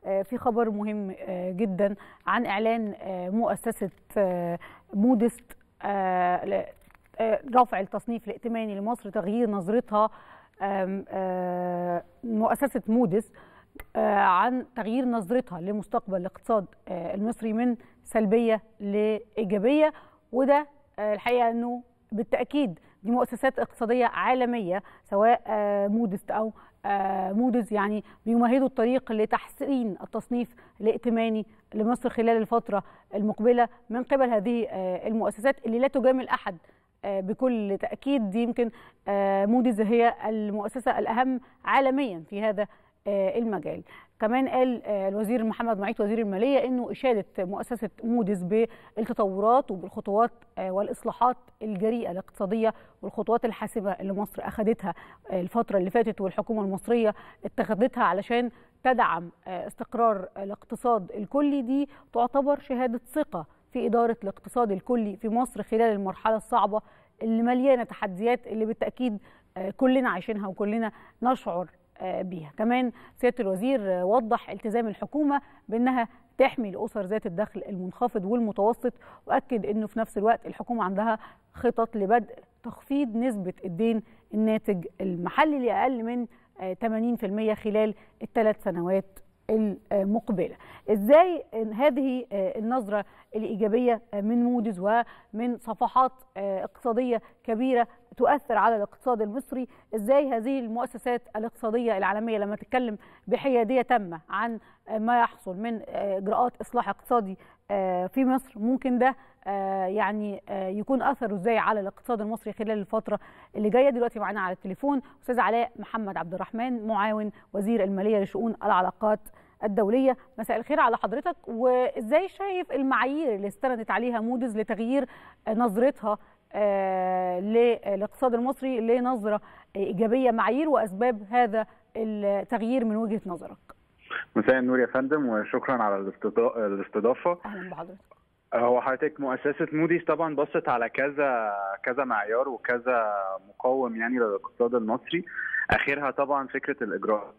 في خبر مهم جدا عن اعلان مؤسسه مودست رفع التصنيف الائتماني لمصر تغيير نظرتها مؤسسه مودس عن تغيير نظرتها لمستقبل الاقتصاد المصري من سلبيه لايجابيه وده الحقيقه انه بالتاكيد دي مؤسسات اقتصاديه عالميه سواء مودست او مودز يعني بيمهدوا الطريق لتحسين التصنيف الائتماني لمصر خلال الفتره المقبله من قبل هذه المؤسسات اللي لا تجامل احد بكل تاكيد دي يمكن موديز هي المؤسسه الاهم عالميا في هذا المجال كمان قال الوزير محمد معيط وزير الماليه انه اشاده مؤسسه موديز بالتطورات وبالخطوات والاصلاحات الجريئه الاقتصاديه والخطوات الحاسمه اللي مصر اخذتها الفتره اللي فاتت والحكومه المصريه اتخذتها علشان تدعم استقرار الاقتصاد الكلي دي تعتبر شهاده ثقه في اداره الاقتصاد الكلي في مصر خلال المرحله الصعبه اللي مليانه تحديات اللي بالتاكيد كلنا عايشينها وكلنا نشعر بيها كمان سياده الوزير وضح التزام الحكومه بانها تحمي الاسر ذات الدخل المنخفض والمتوسط واكد انه في نفس الوقت الحكومه عندها خطط لبدء تخفيض نسبه الدين الناتج المحلي لاقل من 80% خلال الثلاث سنوات المقبله ازاي هذه النظره الايجابيه من موديز ومن صفحات اقتصاديه كبيره تؤثر على الاقتصاد المصري ازاي هذه المؤسسات الاقتصاديه العالميه لما تتكلم بحياديه تامه عن ما يحصل من اجراءات اصلاح اقتصادي في مصر ممكن ده يعني يكون اثره ازاي على الاقتصاد المصري خلال الفتره اللي جايه دلوقتي معانا على التليفون استاذ علاء محمد عبد الرحمن معاون وزير الماليه لشؤون العلاقات الدوليه مساء الخير على حضرتك وازاي شايف المعايير اللي استندت عليها موديز لتغيير نظرتها للاقتصاد المصري لنظره ايجابيه معايير واسباب هذا التغيير من وجهه نظرك مساء النور يا فندم وشكرا على الاستضافه اهلا بحضرتك هو حضرتك مؤسسة موديز طبعا بصت على كذا كذا معيار وكذا مقوم يعني للاقتصاد المصري اخرها طبعا فكرة الاجراءات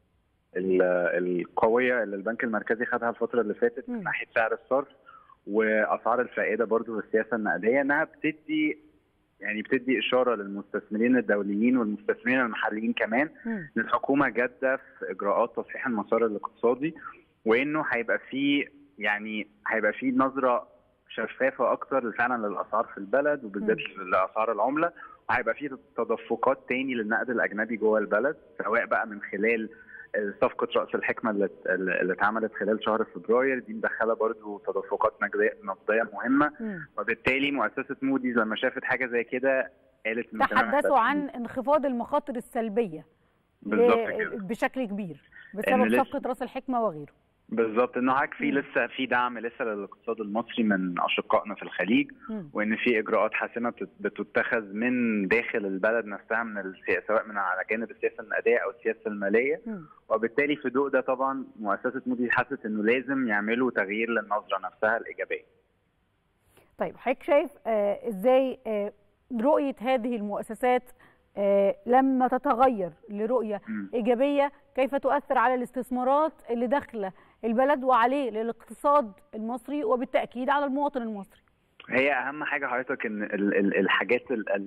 القوية اللي البنك المركزي خدها الفترة اللي فاتت من ناحية سعر الصرف واسعار الفائدة برضو والسياسة النقدية انها بتدي يعني بتدي اشاره للمستثمرين الدوليين والمستثمرين المحليين كمان ان الحكومه جاده في اجراءات تصحيح المسار الاقتصادي وانه هيبقى في يعني هيبقى في نظره شفافه اكتر فعلا للاسعار في البلد وبالذات لاسعار العمله وهيبقى في تدفقات تاني للنقد الاجنبي جوه البلد سواء بقى من خلال صفقه راس الحكمه اللي اللي اتعملت خلال شهر فبراير دي مدخله برضو تدفقات نقديه مهمه وبالتالي مؤسسه موديز لما شافت حاجه زي كده قالت تحدثوا عن انخفاض المخاطر السلبيه بالظبط كده بشكل كبير بسبب صفقه راس الحكمه وغيره بالظبط انه هاك في لسه في دعم لسه للاقتصاد المصري من اشقائنا في الخليج م. وان في اجراءات حاسمه بتتخذ من داخل البلد نفسها من السياسه سواء من على جانب السياسه النقديه او السياسه الماليه م. وبالتالي في ضوء ده طبعا مؤسسه مودي حست انه لازم يعملوا تغيير للنظره نفسها الايجابيه. طيب حضرتك شايف آه ازاي آه رؤيه هذه المؤسسات آه لما تتغير لرؤيه م. ايجابيه كيف تؤثر على الاستثمارات اللي داخله البلد وعليه للاقتصاد المصري وبالتاكيد على المواطن المصري هي اهم حاجه حضرتك ان الحاجات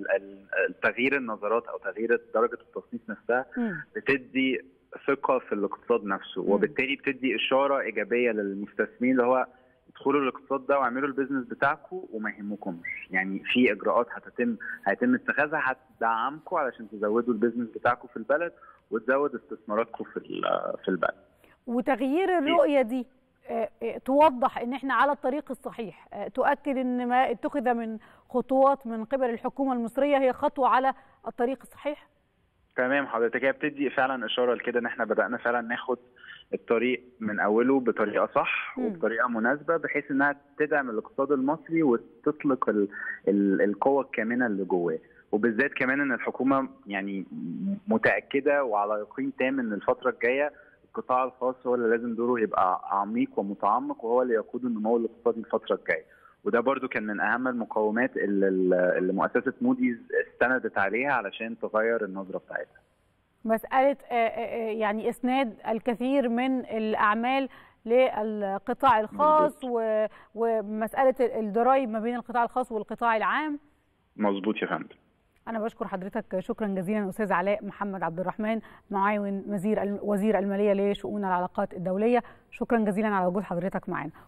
تغيير النظرات او تغيير درجه التصنيف نفسها م. بتدي ثقه في الاقتصاد نفسه م. وبالتالي بتدي اشاره ايجابيه للمستثمرين اللي هو ادخلوا الاقتصاد ده واعملوا البيزنس بتاعكم وما يهمكمش يعني في اجراءات هتتم هيتم اتخاذها هتدعمكم علشان تزودوا البيزنس بتاعكم في البلد وتزود استثماراتكم في في البلد وتغيير الرؤيه دي توضح ان احنا على الطريق الصحيح تؤكد ان ما اتخذ من خطوات من قبل الحكومه المصريه هي خطوه على الطريق الصحيح تمام حضرتك هي بتدي فعلا اشاره لكده ان احنا بدانا فعلا ناخد الطريق من اوله بطريقه صح وبطريقه مناسبه بحيث انها تدعم الاقتصاد المصري وتطلق ال ال القوه الكامنه اللي جواه وبالذات كمان ان الحكومه يعني متاكده وعلى يقين تام ان الفتره الجايه القطاع الخاص هو اللي لازم دوره يبقى عميق ومتعمق وهو اللي يقود النمو الاقتصادي الفتره الجايه وده برضو كان من اهم المقومات اللي, اللي مؤسسه موديز استندت عليها علشان تغير النظره بتاعتها مساله يعني اسناد الكثير من الاعمال للقطاع الخاص و... ومساله الضرايب ما بين القطاع الخاص والقطاع العام مظبوط يا فندم انا بشكر حضرتك شكرا جزيلا استاذ علاء محمد عبد الرحمن معاون وزير وزير الماليه لشؤون العلاقات الدوليه شكرا جزيلا على وجود حضرتك معنا